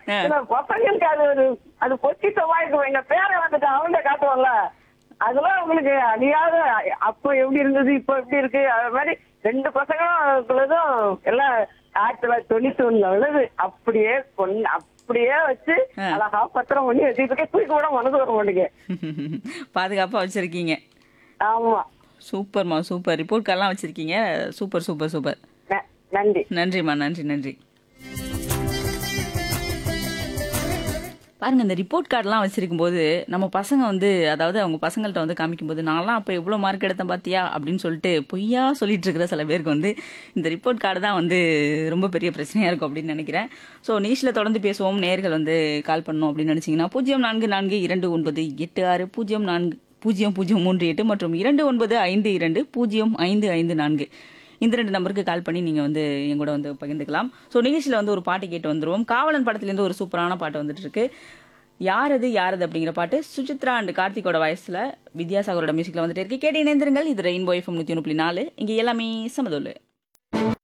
ஆ. சில பசங்களுக்கு அது ஒரு அது பொக்கித்தமா இருக்கும் எங்க பேரை வந்துட்டு அவங்க காட்டுவோம்ல அதெல்லாம் உங்களுக்கு அழியாத அப்போ எப்படி இருந்தது இப்போ எப்படி இருக்கு அது மாதிரி ரெண்டு பசங்களும் எல்லாம் ஆயிரத்தி தொள்ளாயிரத்தி தொண்ணூத்தி ஒண்ணுல உள்ளது அப்படியே கொண்டு அப்படியே வச்சு ஆ. அழகா பத்திரம் பண்ணி வச்சுட்டு இருக்கேன். தூக்கி கூட மனசு வர மாட்டேங்க பாதுகாப்பா வச்சிருக்கீங்க ஆமா சூப்பர்மா சூப்பர் ரிப்போர்ட் கார்டெலாம் வச்சிருக்கீங்க சூப்பர் சூப்பர் சூப்பர் ந- நன்றி நன்றிம்மா நன்றி நன்றி பாருங்க இந்த ரிப்போர்ட் கார்டெலாம் வச்சிருக்கும் போது நம்ம பசங்க வந்து அதாவது அவங்க பசங்கள்ட்ட வந்து காமிக்கும் போது நான்லாம் அப்போ எவ்வளோ மார்க் எடுத்தேன் பாத்தியா அப்படின்னு சொல்லிட்டு பொய்யா சொல்லிட்டு இருக்கிற சில பேருக்கு வந்து இந்த ரிப்போர்ட் கார்டு தான் வந்து ரொம்ப பெரிய பிரச்சனையா இருக்கும் அப்படின்னு நினைக்கிறேன் ஸோ நியூஸில் தொடர்ந்து பேசுவோம் நேர்கள் வந்து கால் பண்ணணும் அப்படின்னு நினைச்சீங்கன்னா பூஜ்ஜியம் நான்கு நான்கு இரண்டு ஒன்பது எட்டு ஆறு பூஜ்ஜியம் நான்கு பூஜ்ஜியம் பூஜ்ஜியம் மூன்று எட்டு மற்றும் இரண்டு ஒன்பது ஐந்து இரண்டு பூஜ்ஜியம் ஐந்து ஐந்து நான்கு இந்த ரெண்டு நம்பருக்கு கால் பண்ணி நீங்க வந்து என் கூட வந்து பகிர்ந்துக்கலாம் ஸோ நிகழ்ச்சியில் வந்து ஒரு பாட்டு கேட்டு வந்துருவோம் காவலன் படத்துலேருந்து ஒரு சூப்பரான பாட்டு வந்துட்டு இருக்கு யாரது யாரது அப்படிங்கிற பாட்டு சுசித்ரா அண்ட் கார்த்திகோட வயசுல வித்யாசாகரோட மியூசிக்ல வந்துட்டு இருக்கு கேட்டு இணைந்திருங்கள் இது ரெயின்போ எஃப்எம் நூற்றி ஒன்று புள்ளி நாலு இங்கே எல்லாமே சமதோலு